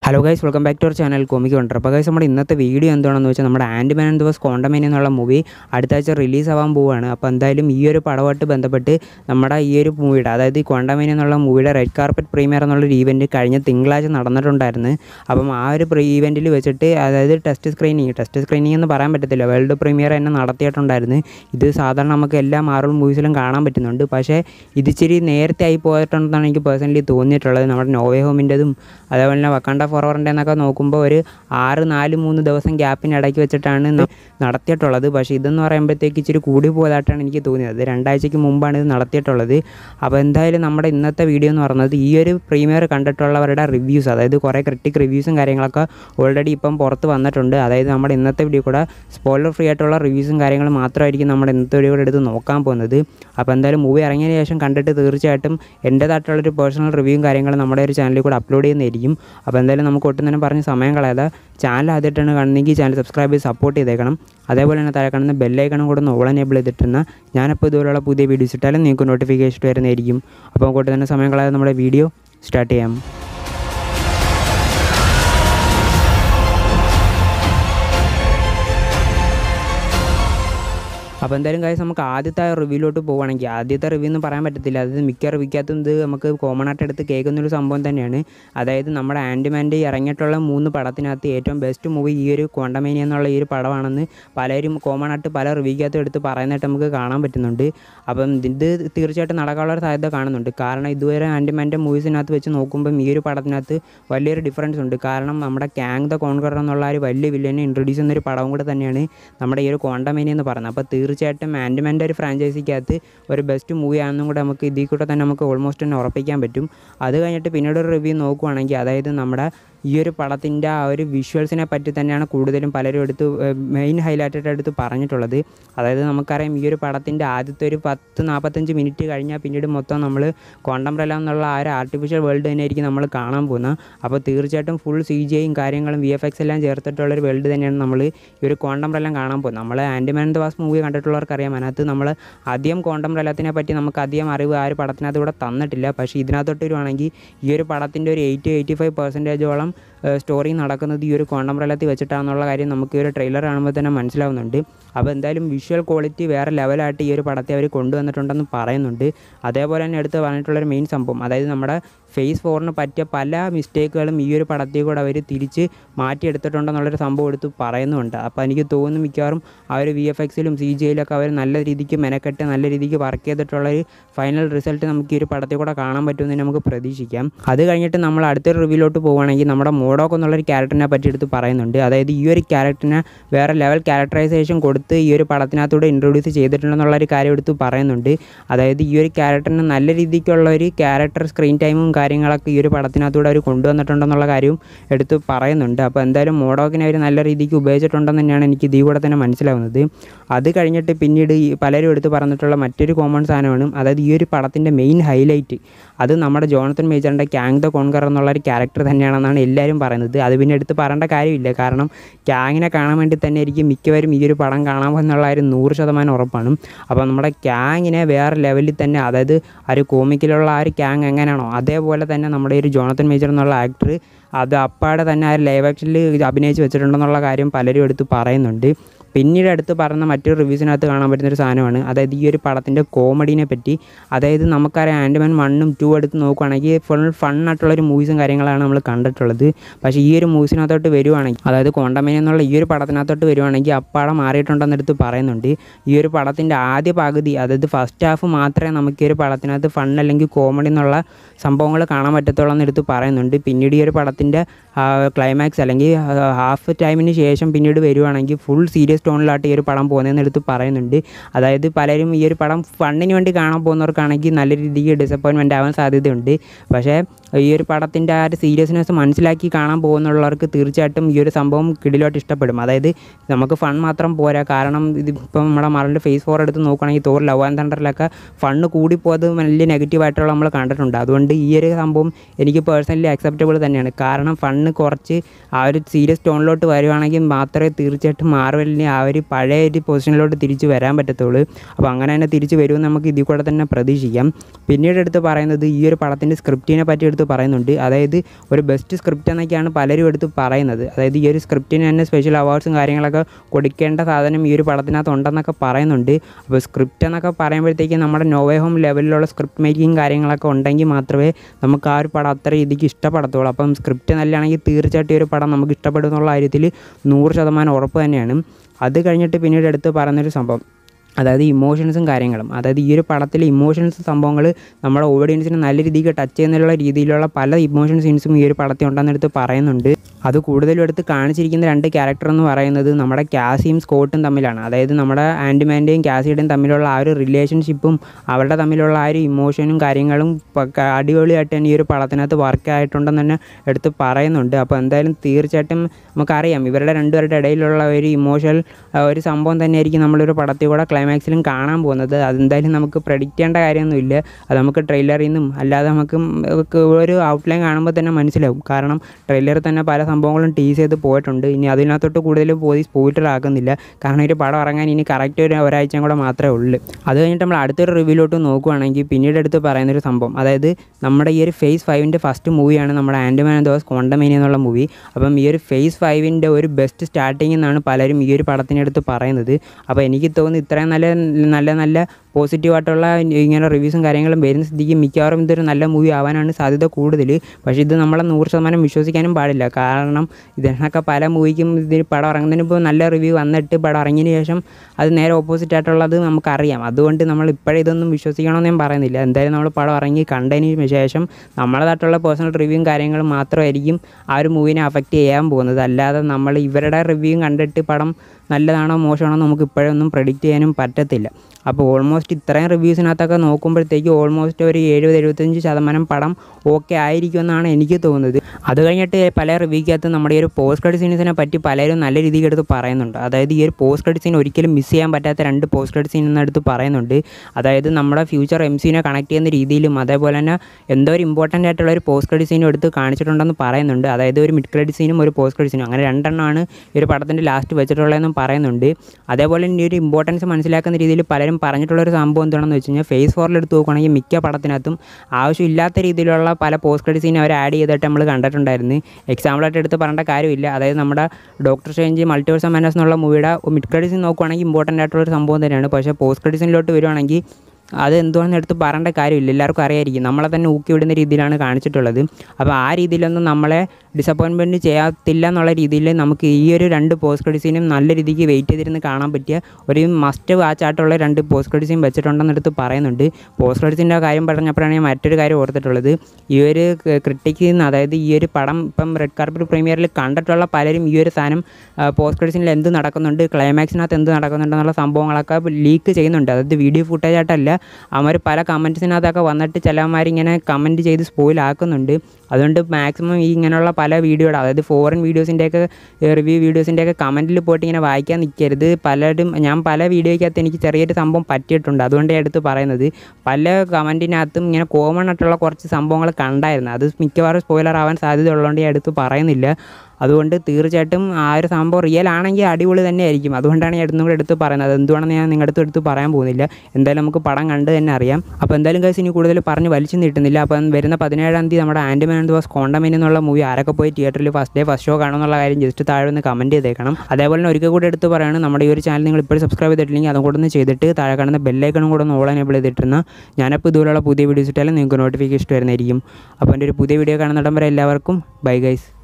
hello guys welcome back to our channel comic wonder അപ്പോൾ guys നമ്മുടെ ഇന്നത്തെ video എന്താണെന്ന് വെച്ചാൽ നമ്മുടെ ant man and the wasp Quantumania എന്നുള്ള മൂവി അടുത്ത ആഴ്ച റിലീസ് ആവാൻ പോവുകയാണ് അപ്പോൾ എന്തായാലും ഈ ഒരു പടമായിട്ട് ബന്ധപ്പെട്ട് നമ്മുടെ ഈ ഒരു മൂവിയുടെ അതായത് ഈ കോണ്ടമേൻ എന്നുള്ള മൂവിയുടെ റെഡ് കാർപ്പറ്റ് പ്രീമിയർ എന്നുള്ളൊരു ഈവൻറ്റ് കഴിഞ്ഞ തിങ്കളാഴ്ച നടന്നിട്ടുണ്ടായിരുന്നു അപ്പം ആ ഒരു പ്രീ ഈവൻറ്റിൽ വെച്ചിട്ട് അതായത് ടെസ്റ്റ് സ്ക്രീനിങ് ടെസ്റ്റ് സ്ക്രീനിങ് എന്ന് പറയാൻ പറ്റത്തില്ല വേൾഡ് പ്രീമിയർ തന്നെ നടത്തിയിട്ടുണ്ടായിരുന്നു ഇത് സാധാരണ നമുക്ക് എല്ലാ മാർവൽ മൂവീസിലും കാണാൻ പറ്റുന്നുണ്ട് പക്ഷേ ഇത് ഇച്ചിരി നേരത്തെ ആയി പോയിട്ടുണ്ടെന്നാണ് എനിക്ക് പേഴ്സണലി തോന്നിയിട്ടുള്ളത് നമ്മുടെ നോവേ ഹോമിൻ്റെതും അതേപോലെ തന്നെ വക്കാണ്ട ഫോർവറിൻ്റെ എന്നൊക്കെ നോക്കുമ്പോൾ ഒരു ആറ് നാല് മൂന്ന് ദിവസം ഗ്യാപ്പിനിടയ്ക്ക് വെച്ചിട്ടാണ് ന- നടത്തിയിട്ടുള്ളത് പക്ഷേ ഇതെന്ന് പറയുമ്പോഴത്തേക്ക് ഇച്ചിരി കൂടി പോയതായിട്ടാണ് എനിക്ക് തോന്നിയത് രണ്ടാഴ്ചയ്ക്ക് മുമ്പാണ് ഇത് നടത്തിയിട്ടുള്ളത് അപ്പോൾ എന്തായാലും നമ്മുടെ ഇന്നത്തെ വീഡിയോ എന്ന് പറയുന്നത് ഈ ഒരു പ്രീമിയർ കണ്ടിട്ടുള്ളവരുടെ റിവ്യൂസ് അതായത് കുറേ ക്രിട്ടിക് റിവ്യൂസും കാര്യങ്ങളൊക്കെ ഓൾറെഡി ഇപ്പം പുറത്ത് വന്നിട്ടുണ്ട് അതായത് നമ്മുടെ ഇന്നത്തെ വീഡിയോ കൂടെ സ്പോയിലർ ഫ്രീ ആയിട്ടുള്ള റിവ്യൂസും കാര്യങ്ങളും മാത്രമായിരിക്കും നമ്മുടെ ഇന്നത്തെ വീഡിയോ കൂടെ എടുത്ത് നോക്കാൻ പോകുന്നത് അപ്പോൾ എന്തായാലും മൂവി ഇറങ്ങിയതിന് ശേഷം കണ്ടിട്ട് തീർച്ചയായിട്ടും എൻ്റേതായിട്ടുള്ളൊരു പേഴ്സണൽ റിവ്യൂവും കാര്യങ്ങളും നമ്മുടെ ഒരു ചാനലിൽ കൂടെ അപ്ലോഡ് ചെയ്യുന്നതായിരിക്കും അപ്പോൾ എന്തായാലും നമുക്ക് ഒട്ടും തന്നെ പറഞ്ഞ് സമയം കളയാതെ ചാനൽ ആദ്യമായിട്ടാണ് കാണുന്നെങ്കിൽ ചാനൽ സബ്സ്ക്രൈബ് ചെയ്ത് സപ്പോർട്ട് ചെയ്തേക്കണം അതേപോലെ തന്നെ താഴെ കാണുന്ന ബെല്ലൈക്കണം കൂടെ ഒന്ന് ഓൾ എനേബിൾ ചെയ്തിട്ടുന്ന ഞാനപ്പോൾ ഇതുപോലുള്ള പുതിയ വീഡിയോസ് ഇട്ടാലും നിങ്ങൾക്ക് നോട്ടിഫിക്കേഷൻ വരുന്നതായിരിക്കും അപ്പോൾ ഒട്ടും തന്നെ സമയം കളയാതെ നമ്മുടെ വീഡിയോ സ്റ്റാർട്ട് ചെയ്യാം അപ്പോൾ എന്തായാലും കാര്യം നമുക്ക് ആദ്യത്തെ റിവ്യൂലോട്ട് പോവുകയാണെങ്കിൽ ആദ്യത്തെ റിവ്യൂ എന്ന് പറയാൻ പറ്റത്തില്ല അത് മിക്ക റിവ്യൂക്കകത്തും ഇത് നമുക്ക് കോമൺ ആയിട്ട് എടുത്ത് കേൾക്കുന്നൊരു സംഭവം തന്നെയാണ് അതായത് നമ്മുടെ ആൻഡിമാൻ്റെ ഇറങ്ങിയിട്ടുള്ള മൂന്ന് പടത്തിനകത്ത് ഏറ്റവും ബെസ്റ്റ് മൂവി ഈ ഒരു ക്വാണ്ടമേനി എന്നുള്ള ഈ ഒരു പടമാണെന്ന് പലരും കോമൺ ആയിട്ട് പല റിവ്യൂക്കകത്തും എടുത്ത് പറയുന്നതായിട്ട് നമുക്ക് കാണാൻ പറ്റുന്നുണ്ട് അപ്പം ഇത് തീർച്ചയായിട്ടും നടക്കാനുള്ള ഒരു സാധ്യത കാണുന്നുണ്ട് കാരണം ഇതുവരെ ആൻഡിമാൻ്റെ മൂവീസിനകത്ത് വെച്ച് നോക്കുമ്പം ഈ ഒരു പടത്തിനകത്ത് വലിയൊരു ഡിഫറൻസ് ഉണ്ട് കാരണം നമ്മുടെ ക്യാങ് ദ കോൺകർ എന്നുള്ള ആ ഒരു വലിയ വില്ലനെ ഇൻട്രൊഡ്യൂസ് ചെയ്യുന്ന ഒരു പടവും കൂടെ തന്നെയാണ് നമ്മുടെ ഈ ഒരു ക്വാണ്ടമേനി എന്ന് പറയുന്നത് അപ്പോൾ തീർച്ചയായിട്ടും ആൻഡിമാൻ്റെ ഒരു ഫ്രാഞ്ചൈസിക്കകത്ത് ഒരു ബെസ്റ്റ് മൂവി ആണെന്നും കൂടെ നമുക്ക് ഇതിൽ കൂടെ തന്നെ നമുക്ക് ഓൾമോസ്റ്റ് തന്നെ ഉറപ്പിക്കാൻ പറ്റും അത് കഴിഞ്ഞിട്ട് പിന്നീട് ഒരു റിവ്യൂ നോക്കുവാണെങ്കിൽ അതായത് നമ്മുടെ ഈ ഒരു പടത്തിൻ്റെ ആ ഒരു വിഷ്വൽസിനെ പറ്റി തന്നെയാണ് കൂടുതലും പലരും എടുത്ത് മെയിൻ ഹൈലൈറ്റഡ് എടുത്ത് പറഞ്ഞിട്ടുള്ളത് അതായത് നമുക്കറിയാം ഈ ഒരു പടത്തിൻ്റെ ആദ്യത്തെ ഒരു പത്ത് നാൽപ്പത്തഞ്ച് മിനിറ്റ് കഴിഞ്ഞാൽ പിന്നീട് മൊത്തം നമ്മൾ ക്വാണ്ടംബ്രല എന്നുള്ള ആ ഒരു ആർട്ടിഫിഷ്യൽ വേൾഡ് തന്നെയായിരിക്കും നമ്മൾ കാണാൻ പോകുന്നത് അപ്പോൾ തീർച്ചയായിട്ടും ഫുൾ സി ജി ഐയും കാര്യങ്ങളും വി എഫ് എക്സ് എല്ലാം ചേർത്തിട്ടുള്ളൊരു വേൾഡ് തന്നെയാണ് നമ്മൾ ഈ ഒരു ക്വാണ്ടംബ്രലം കാണാൻ പോകുന്നത് നമ്മൾ ആൻറ്റിമാൻ ദ വാസ് മൂവി കണ്ടിട്ടുള്ളവർക്കറിയാം അതിനകത്ത് നമ്മൾ അധികം ക്വാണ്ടംബ്രലത്തിനെ പറ്റി നമുക്ക് അധികം അറിവ് ആ ഒരു പടത്തിനകത്ത് ഇവിടെ തന്നിട്ടില്ല പക്ഷേ ഇതിനകത്തോട്ട് വരുവാണെങ്കിൽ ഈ ഒരു പടത്തിൻ്റെ ഒരു എയ്റ്റി എയ്റ്റി ഫൈവ് പെർസെൻറ്റേജോളം സ്റ്റോറി നടക്കുന്നത് ഈ ഒരു ക്വാണ്ടംബ്രലത്തിൽ വെച്ചിട്ടാണെന്നുള്ള കാര്യം നമുക്ക് ഈ ഒരു ട്രെയിലർ കാണുമ്പോൾ തന്നെ മനസ്സിലാവുന്നുണ്ട് അപ്പോൾ എന്തായാലും വിഷ്വൽ ക്വാളിറ്റി വേറെ ലെവലായിട്ട് ഈ ഒരു പടത്തെ അവർ കൊണ്ടുവന്നിട്ടുണ്ടെന്ന് പറയുന്നുണ്ട് അതേപോലെ തന്നെ എടുത്ത് പറഞ്ഞിട്ടുള്ളൊരു മെയിൻ സംഭവം അതായത് നമ്മുടെ ഫേസ് ഫോറിന് പറ്റിയ പല മിസ്റ്റേക്കുകളും ഈ ഒരു പടത്തിൽ കൂടെ അവർ തിരിച്ച് മാറ്റിയെടുത്തിട്ടുണ്ടെന്നുള്ളൊരു സംഭവം എടുത്ത് പറയുന്നുണ്ട് അപ്പോൾ എനിക്ക് തോന്നുന്നു മിക്കവാറും ആ ഒരു വി എഫ് എക്സിലും സി ജി ഐയിലൊക്കെ അവർ നല്ല രീതിക്ക് മെനക്കെട്ട് നല്ല രീതിക്ക് വർക്ക് ചെയ്തിട്ടുള്ളൊരു ഫൈനൽ റിസൾട്ട് നമുക്ക് ഈ ഒരു പടത്തിൽ കൂടെ കാണാൻ പറ്റുമെന്ന് നമുക്ക് പ്രതീക്ഷിക്കാം അത് കഴിഞ്ഞിട്ട് നമ്മൾ അടുത്തൊരു റിവ്യൂലോട്ട് പോവുകയാണെങ്കിൽ നമ്മുടെ മോഡോക്ക് എന്നുള്ളൊരു ക്യാരക്ടറിനെ പറ്റി എടുത്ത് പറയുന്നുണ്ട് അതായത് ഈ ഒരു ക്യാരക്ടറിനെ വേറെ ലെവൽ ക്യാരക്ടറൈസേഷൻ കൊടുത്ത് ഈ ഒരു പടത്തിനകത്തൂടെ ഇൻട്രൊഡ്യൂസ് ചെയ്തിട്ടുണ്ടെന്നുള്ളൊരു കാര്യം എടുത്ത് പറയുന്നുണ്ട് അതായത് ഈ ഒരു ക്യാരക്ടറിന് നല്ല രീതിക്കുള്ള ഒരു ക്യാരക്ടർ സ്ക്രീൻ ടൈമും കാര്യങ്ങളൊക്കെ ഈ ഒരു പടത്തിനകത്തൂടെ അവർ കൊണ്ടുവന്നിട്ടുണ്ടെന്നുള്ള കാര്യവും എടുത്ത് പറയുന്നുണ്ട് അപ്പോൾ എന്തായാലും മോഡോക്കിനെ അവർ നല്ല രീതിക്ക് ഉപയോഗിച്ചിട്ടുണ്ടെന്ന് തന്നെയാണ് എനിക്ക് ഇതിൽ കൂടെ തന്നെ മനസ്സിലാവുന്നത് അത് കഴിഞ്ഞിട്ട് പിന്നീട് ഈ പലരും എടുത്ത് പറഞ്ഞിട്ടുള്ള മറ്റൊരു കോമൺ സാധനമാണ് അതായത് ഈ ഒരു പടത്തിൻ്റെ മെയിൻ ഹൈലൈറ്റ് അത് നമ്മുടെ ജോണത്തൻ മേജറിൻ്റെ ക്യാങ് ദ കോൺകർ എന്നുള്ള ഒരു ക്യാരക്ടർ തന്നെയാണെന്നാണ് എല്ലാവരും പറയുന്നത് അത് പിന്നെ എടുത്ത് പറയേണ്ട കാര്യമില്ല കാരണം ക്യാങ്ങിനെ കാണാൻ വേണ്ടി തന്നെ ആയിരിക്കും മിക്കവരും ഈ ഒരു പടം കാണാമെന്നുള്ള ഒരു നൂറ് ശതമാനം ഉറപ്പാണ് അപ്പോൾ നമ്മുടെ ക്യാങ്ങിനെ വേറെ ലെവലിൽ തന്നെ അതായത് ആ ഒരു കോമിക്കിലുള്ള ആ ഒരു ക്യാങ് എങ്ങനെയാണോ അതേപോലെ തന്നെ നമ്മുടെ ഈ ഒരു ജോണത്തൻ മേജർ എന്നുള്ള ആക്ടർ അത് അപ്പാടെ തന്നെ ആ ലൈവ് ആക്ഷനിൽ അഭിനയിച്ച് വെച്ചിട്ടുണ്ടെന്നുള്ള കാര്യം പലരും എടുത്ത് പറയുന്നുണ്ട് പിന്നീട് എടുത്ത് പറഞ്ഞ മറ്റൊരു റിവ്യൂസിനകത്ത് കാണാൻ പറ്റുന്ന ഒരു സാധനമാണ് അതായത് ഈ ഒരു പടത്തിൻ്റെ കോമഡീനെ പറ്റി അതായത് നമുക്കറിയാം ആൻഡ്മാൻ വണ്ണും ടു എടുത്ത് നോക്കുകയാണെങ്കിൽ ഫുൾ ഫണ്ണായിട്ടുള്ളൊരു മൂവീസും കാര്യങ്ങളാണ് നമ്മൾ കണ്ടിട്ടുള്ളത് പക്ഷേ ഈ ഒരു മൂവീസിനകത്തോട്ട് വരുവാണെങ്കിൽ അതായത് കോണ്ടമേൻ എന്നുള്ള ഈ ഒരു പടത്തിനകത്തോട്ട് വരുവാണെങ്കിൽ അപ്പാടെ മാറിയിട്ടുണ്ടെന്ന് എടുത്ത് പറയുന്നുണ്ട് ഈ ഒരു പടത്തിൻ്റെ ആദ്യ പകുതി അതായത് ഫസ്റ്റ് ഹാഫ് മാത്രമേ നമുക്ക് ഈ ഒരു പടത്തിനകത്ത് ഫൺ അല്ലെങ്കിൽ കോമഡി എന്നുള്ള സംഭവങ്ങൾ കാണാൻ പറ്റത്തുള്ളൂ എന്ന് എടുത്ത് പറയുന്നുണ്ട് പിന്നീട് ഈ ഒരു പടത്തിൻ്റെ ക്ലൈമാക്സ് അല്ലെങ്കിൽ ഹാഫ് ടൈമിന് ശേഷം പിന്നീട് വരുവാണെങ്കിൽ ഫുൾ സീരിയസ് ടോണിലായിട്ട് ഈ ഒരു പടം പോകുന്നതെന്ന് എടുത്ത് പറയുന്നുണ്ട് അതായത് പലരും ഈ ഒരു പടം ഫണ്ണിന് വേണ്ടി കാണാൻ പോകുന്നവർക്കാണെങ്കിൽ നല്ല രീതിക്ക് ഡിസപ്പോയിൻമെൻ്റ് ആവാൻ സാധ്യതയുണ്ട് പക്ഷേ ഈ ഒരു പടത്തിൻ്റെ ആ ഒരു സീരിയസ്നെസ് മനസ്സിലാക്കി കാണാൻ പോകുന്നുള്ളവർക്ക് തീർച്ചയായിട്ടും ഈ ഒരു സംഭവം കിടിലോട്ട് ഇഷ്ടപ്പെടും അതായത് നമുക്ക് ഫൺ മാത്രം പോരാ കാരണം ഇതിപ്പം നമ്മുടെ മറലിൻ്റെ ഫേസ് ഫോർ എടുത്ത് നോക്കുകയാണെങ്കിൽ തോർ ലവ് ആൻഡ് തണ്ടറിലൊക്കെ ഫണ്ണ് കൂടിപ്പോയത് വലിയ നെഗറ്റീവായിട്ടുള്ള നമ്മൾ കണ്ടിട്ടുണ്ട് അതുകൊണ്ട് ഈ ഒരു സംഭവം എനിക്ക് പേഴ്സണലി അക്സെപ്റ്റബിൾ തന്നെയാണ് കാരണം ഫണ്ണ് കുറച്ച് ആ ഒരു സീരിയസ് ടോണിലോട്ട് വരുവാണെങ്കിൽ മാത്രമേ തീർച്ചയായിട്ടും മാർവലിന് ആ ഒരു പഴയ ഒരു പൊസിഷനിലോട്ട് തിരിച്ച് വരാൻ പറ്റത്തുള്ളൂ അപ്പോൾ അങ്ങനെ തന്നെ തിരിച്ച് വരുമെന്ന് നമുക്ക് ഇതിൽ കൂടെ തന്നെ പ്രതീക്ഷിക്കാം പിന്നീട് എടുത്ത് പറയുന്നത് ഈ ഒരു പടത്തിൻ്റെ സ്ക്രിപ്റ്റിനെ പറ്റി എടുത്ത് പറയുന്നുണ്ട് അതായത് ഒരു ബെസ്റ്റ് സ്ക്രിപ്റ്റ് എന്നൊക്കെയാണ് പലരും എടുത്ത് പറയുന്നത് അതായത് ഈ ഒരു സ്ക്രിപ്റ്റിന് തന്നെ സ്പെഷ്യൽ അവാർഡ്സും കാര്യങ്ങളൊക്കെ കൊടുക്കേണ്ട സാധനം ഈ ഒരു പടത്തിനകത്ത് ഉണ്ടെന്നൊക്കെ പറയുന്നുണ്ട് അപ്പോൾ സ്ക്രിപ്റ്റ് എന്നൊക്കെ പറയുമ്പോഴത്തേക്ക് നമ്മുടെ നോവേ ഹോം ലെവലിലുള്ള സ്ക്രിപ്റ്റ് മേക്കിംഗ് കാര്യങ്ങളൊക്കെ ഉണ്ടെങ്കിൽ മാത്രമേ നമുക്ക് ആ ഒരു പടം അത്ര രീതിക്ക് ഇഷ്ടപ്പെടത്തുള്ളൂ അപ്പം സ്ക്രിപ്റ്റ് നല്ലതാണെങ്കിൽ തീർച്ചയായിട്ടും ഈ ഒരു പടം നമുക്ക് ഇഷ്ടപ്പെടും എന്നുള്ള കാര്യത്തിൽ നൂറ് ശതമാനം ഉറപ്പ് തന്നെയാണ് അത് കഴിഞ്ഞിട്ട് പിന്നീട് എടുത്ത് പറയുന്നൊരു സംഭവം അതായത് ഇമോഷൻസും കാര്യങ്ങളും അതായത് ഈ ഒരു പടത്തിലെ ഇമോഷൻസ് സംഭവങ്ങൾ നമ്മുടെ ഓഡിയൻസിനെ നല്ല രീതിക്ക് ടച്ച് ചെയ്യുന്നുള്ള രീതിയിലുള്ള പല ഇമോഷൻ സീൻസും ഈ ഒരു പടത്തിൽ ഉണ്ടെന്നെടുത്ത് പറയുന്നുണ്ട് അത് കൂടുതലും എടുത്ത് കാണിച്ചിരിക്കുന്ന രണ്ട് ക്യാരക്ടർ എന്ന് പറയുന്നത് നമ്മുടെ കാസിയും സ്കോട്ടും തമ്മിലാണ് അതായത് നമ്മുടെ ആൻറ്റിമാൻ്റെയും കാസിയുടെയും തമ്മിലുള്ള ആ ഒരു റിലേഷൻഷിപ്പും അവരുടെ തമ്മിലുള്ള ആ ഒരു ഇമോഷനും കാര്യങ്ങളും പക്ക- അടിപൊളിയായിട്ട് തന്നെ ഈ ഒരു പടത്തിനകത്ത് വർക്ക് ആയിട്ടുണ്ടെന്ന് തന്നെ എടുത്ത് പറയുന്നുണ്ട് അപ്പോൾ എന്തായാലും തീർച്ചയായിട്ടും നമുക്കറിയാം ഇവരുടെ രണ്ടുപേരുടെ ഇടയിലുള്ള ഒരു ഇമോഷണൽ ഒരു സംഭവം തന്നെയായിരിക്കും നമ്മളൊരു പടത്തിൽ കൂടെ ക്ലൈമാക്സിലും കാണാൻ പോകുന്നത് അതെന്തായാലും നമുക്ക് പ്രഡിക്റ്റ് ചെയ്യേണ്ട കാര്യമൊന്നുമില്ല അത് നമുക്ക് ട്രെയിലറിൽ നിന്നും അല്ലാതെ നമുക്ക് നമുക്ക് ഒരു ഔട്ട്ലൈൻ കാണുമ്പോൾ തന്നെ മനസ്സിലാവും കാരണം ട്രെയിലറിൽ തന്നെ പല സംഭവങ്ങളും ടീസ് ചെയ്ത് പോയിട്ടുണ്ട് ഇനി അതിനകത്തോട്ട് കൂടുതൽ പോയി സ്പോയിലർ ആക്കുന്നില്ല കാരണം ഒരു പടം ഇറങ്ങാൻ ഇനി കറക്റ്റ് ഒരു ഒരാഴ്ചയും കൂടെ മാത്രമേ ഉള്ളൂ അത് കഴിഞ്ഞിട്ട് നമ്മൾ അടുത്തൊരു റിവ്യൂലോട്ട് നോക്കുവാണെങ്കിൽ പിന്നീട് എടുത്ത് പറയുന്നൊരു സംഭവം അതായത് നമ്മുടെ ഈ ഒരു ഫേസ് ഫൈവിൻ്റെ ഫസ്റ്റ് മൂവിയാണ് നമ്മുടെ ആൻഡ്മാൻ ആൻഡ് ദോസ് കോണ്ടമേനി എന്നുള്ള മൂവി അപ്പം ഈ ഒരു ഫേസ് ഫൈവിൻ്റെ ഒരു ബെസ്റ്റ് സ്റ്റാർട്ടിംഗ് എന്നാണ് പലരും ഈ ഒരു പടത്തിനടുത്ത് പറയുന്നത് അപ്പോൾ എനിക്ക് തോന്നുന്നു ഇത്രയും നല്ല നല്ല നല്ല പോസിറ്റീവായിട്ടുള്ള ഇങ്ങനെ റിവ്യൂസും കാര്യങ്ങളും വരുന്ന സ്ഥിതിക്ക് മിക്കവാറും ഇതൊരു നല്ല മൂവി ആവാനാണ് സാധ്യത കൂടുതൽ പക്ഷേ ഇത് നമ്മളെ നൂറ് ശതമാനം വിശ്വസിക്കാനും പാടില്ല കാരണം ഇതിനൊക്കെ പല മൂവിക്കും ഇതിന് പടം ഇറങ്ങുന്നതിന് ഇപ്പോൾ നല്ല റിവ്യൂ വന്നിട്ട് പടം ഇറങ്ങിയതിന് ശേഷം അത് നേരെ ഓപ്പോസിറ്റ് ആയിട്ടുള്ളത് നമുക്കറിയാം അതുകൊണ്ട് നമ്മൾ ഇപ്പോഴേ ഇതൊന്നും വിശ്വസിക്കണമെന്ന് ഞാൻ പറയുന്നില്ല എന്തായാലും നമ്മൾ പടം ഇറങ്ങി കണ്ടതിന് ശേഷം നമ്മളതായിട്ടുള്ള പേഴ്സണൽ റിവ്യൂവും കാര്യങ്ങളും മാത്രമായിരിക്കും ആ ഒരു മൂവിനെ അഫക്റ്റ് ചെയ്യാൻ പോകുന്നത് അല്ലാതെ നമ്മൾ ഇവരുടെ റിവ്യൂവും കണ്ടിട്ട് പടം നല്ലതാണോ മോശമാണോ എന്ന് നമുക്ക് ഇപ്പോഴൊന്നും പ്രഡിക്റ്റ് ചെയ്യാനും പറ്റത്തില്ല അപ്പോൾ ഓൾമോസ്റ്റ് ഇത്രയും റിവ്യൂസിനകത്തൊക്കെ നോക്കുമ്പോഴത്തേക്ക് ഓൾമോസ്റ്റ് ഒരു എഴുപത് എഴുപത്തഞ്ച് ശതമാനം പടം ഓക്കെ ആയിരിക്കുമെന്നാണ് എനിക്ക് തോന്നുന്നത് അത് കഴിഞ്ഞിട്ട് പല റിവ്യൂക്കകത്ത് നമ്മുടെ ഈ ഒരു പോസ്റ്റ് ക്രെഡിറ്റ് സീൻസിനെ പറ്റി പലരും നല്ല രീതിക്ക് എടുത്ത് പറയുന്നുണ്ട് അതായത് ഈ ഒരു പോസ്റ്റ് ക്രെഡിറ്റ് സീൻ ഒരിക്കലും മിസ് ചെയ്യാൻ പറ്റാത്ത രണ്ട് പോസ്റ്റ് ക്രെഡിറ്റ് സീൻ എന്നെടുത്ത് പറയുന്നുണ്ട് അതായത് നമ്മുടെ ഫ്യൂച്ചർ എം സിനെ കണക്ട് ചെയ്യുന്ന രീതിയിലും അതേപോലെ തന്നെ എന്തോ ഒരു ഇമ്പോർട്ടൻ്റ് ആയിട്ടുള്ള ഒരു പോസ്റ്റ് ക്രെഡിറ്റ് സീനും എടുത്ത് കാണിച്ചിട്ടുണ്ടെന്ന് പറയുന്നുണ്ട് അതായത് ഒരു മിഡ് ക്രെഡിറ്റ് സീനും ഒരു പോസ്റ്റ് ക്രെഡിറ്റ് സീനും അങ്ങനെ രണ്ടെണ്ണമാണ് ഈ ഒരു പടത്തിൻ്റെ ലാസ്റ്റ് വെച്ചിട്ടുള്ളതെന്നും പറയുന്നുണ്ട് അതേപോലെ തന്നെ ഈ ഒരു ഇമ്പോർട്ടൻസ് മനസ്സിലാക്കുന്ന രീതിയിൽ പലരും പറഞ്ഞിട്ടുള്ളൊരു സംഭവം എന്താണെന്ന് വെച്ച് കഴിഞ്ഞാൽ ഫേസ് ഫോറിൽ എടുത്ത് നോക്കുകയാണെങ്കിൽ മിക്ക പടത്തിനകത്തും ആവശ്യമില്ലാത്ത രീതിയിലുള്ള പല പോസ്റ്റ് ക്രെഡിറ്റ് സീൻ അവർ ആഡ് ചെയ്തിട്ട് നമ്മൾ കണ്ടിട്ടുണ്ടായിരുന്നു എക്സാമ്പിളായിട്ട് എടുത്ത് പറയേണ്ട കാര്യമില്ല അതായത് നമ്മുടെ ഡോക്ടർ സ്റ്റേഞ്ച് മൾട്ടിവേഴ്സ് മാനസ് എന്നുള്ള മൂവിയുടെ മിഡ് ക്രെഡിറ്റ് സീൻ നോക്കുകയാണെങ്കിൽ ഇമ്പോർട്ടൻ്റ് ആയിട്ടുള്ളൊരു സംഭവം തന്നെയാണ് പക്ഷേ പോസ്റ്റ് ക്രെഡിറ്റ് സീനിലോട്ട് വരുവാണെങ്കിൽ അത് എന്തുവാണെന്ന് എടുത്ത് പറയേണ്ട കാര്യമില്ല എല്ലാവർക്കും അറിയായിരിക്കും നമ്മളെ തന്നെ ഊക്കി വിടുന്ന രീതിയിലാണ് കാണിച്ചിട്ടുള്ളത് അപ്പോൾ ആ രീതിയിലൊന്നും നമ്മളെ ഡിസപ്പോയിൻമെൻറ്റ് ചെയ്യത്തില്ല എന്നുള്ള രീതിയിൽ നമുക്ക് ഈ ഒരു രണ്ട് പോസ്റ്റ് ക്രെഡിറ്റ് സീനും നല്ല രീതിക്ക് വെയിറ്റ് ചെയ്തിരുന്ന് കാണാൻ പറ്റിയ ഒരു മസ്റ്റ് വാച്ച് ആയിട്ടുള്ള രണ്ട് പോസ്റ്റ് ക്രെഡിറ്റ് സീൻ വെച്ചിട്ടുണ്ടെന്ന് എടുത്ത് പറയുന്നുണ്ട് പോസ്റ്റ് ക്രെഡിറ്റ്സിൻ്റെ കാര്യം പറഞ്ഞപ്പോഴാണ് ഞാൻ മറ്റൊരു കാര്യം ഓർത്തിട്ടുള്ളത് ഈ ഒരു ക്രിട്ടിക്കിൽ നിന്ന് അതായത് ഈ ഒരു പടം ഇപ്പം റെഡ് കാർപ്പറ്റ് പ്രീമിയറിൽ കണ്ടിട്ടുള്ള പലരും ഈ ഒരു സാധനം പോസ്റ്റ് ക്രെഡിറ്റ്സിൽ എന്ത് നടക്കുന്നുണ്ട് ക്ലൈമാക്സിനകത്ത് എന്ത് നടക്കുന്നുണ്ടെന്നുള്ള സംഭവങ്ങളൊക്കെ ലീക്ക് ചെയ്യുന്നുണ്ട് അതായത് വീഡിയോ ഫുട്ടേജ് ആയിട്ടല്ല അവർ പല കമൻറ്റ്സിനകത്തൊക്കെ വന്നിട്ട് ചിലമാരിങ്ങനെ കമൻറ്റ് ചെയ്ത് സ്പോയിൽ ആക്കുന്നുണ്ട് അതുകൊണ്ട് മാക്സിമം ഈ ഇങ്ങനെയുള്ള പല വീഡിയോയുടെ അതായത് ഫോറിൻ വീഡിയോസിൻ്റെയൊക്കെ റിവ്യൂ വീഡിയോസിൻ്റെയൊക്കെ കമൻറ്റിൽ പോയിട്ട് ഇങ്ങനെ വായിക്കാൻ നിൽക്കരുത് പലരും ഞാൻ പല വീഡിയോയ്ക്കകത്ത് എനിക്ക് ചെറിയൊരു സംഭവം പറ്റിയിട്ടുണ്ട് അതുകൊണ്ട് ഞാൻ എടുത്ത് പറയുന്നത് പല കമൻറ്റിനകത്തും ഇങ്ങനെ കോമൺ ആയിട്ടുള്ള കുറച്ച് സംഭവങ്ങൾ കണ്ടായിരുന്നു അത് മിക്കവാറും സ്പോയിലർ ആവാൻ സാധ്യത ഉള്ളതുകൊണ്ട് ഞാൻ എടുത്ത് പറയുന്നില്ല അതുകൊണ്ട് തീർച്ചയായിട്ടും ആ ഒരു സംഭവം റിയൽ ആണെങ്കിൽ അടിപൊളി തന്നെ ആയിരിക്കും അതുകൊണ്ടാണ് ഞാൻ എടുത്തും കൂടെ എടുത്ത് പറയുന്നത് അത് എന്തുവാണെന്ന് ഞാൻ നിങ്ങളുടെ അടുത്ത് എടുത്ത് പറയാൻ പോകുന്നില്ല എന്തായാലും നമുക്ക് പടം കണ്ട് തന്നെ അറിയാം അപ്പോൾ എന്തായാലും കേസ് ഇനി കൂടുതൽ പറഞ്ഞ് വലിച്ചു നീട്ടുന്നില്ല അപ്പം വരുന്ന പതിനേഴാം തീയതി നമ്മുടെ ആൻഡിമാൻ ആൻഡ് വാസ് കോണ്ടമിൻ എന്നുള്ള മൂവി ആരൊക്കെ പോയി തിയേറ്ററിൽ ഫസ്റ്റ് ഡേ ഫസ്റ്റ് ഷോ കാണുമെന്നുള്ള കാര്യം ജസ്റ്റ് താഴെ ഒന്ന് കമൻറ്റ് ചെയ്തേക്കണം അതേപോലെ തന്നെ ഒരിക്കൽ കൂടി എടുത്ത് പറയുകയാണ് നമ്മുടെ ഈ ഒരു ചാനൽ നിങ്ങൾ ഇപ്പോഴും സബ്സ്ക്രൈബ് ചെയ്തിട്ടില്ലെങ്കിൽ അതും കൂടെ ഒന്ന് ചെയ്തിട്ട് താഴെ കാണുന്ന ബെല്ലൈക്കണും കൂടെ ഒന്ന് ഓൾ എനേബിൾ ചെയ്തിട്ടിരുന്ന ഞാനപ്പോൾ ഇതുപോലുള്ള പുതിയ വീഡിയോസ് ഇട്ടാലും നിങ്ങൾക്ക് നോട്ടിഫിക്കേഷൻ വരുന്നതായിരിക്കും അപ്പോൾ എൻ്റെ ഒരു പുതിയ വീഡിയോ കാണുന്നിടം വരെ എല്ലാവർക്കും ബൈ ഗൈസ്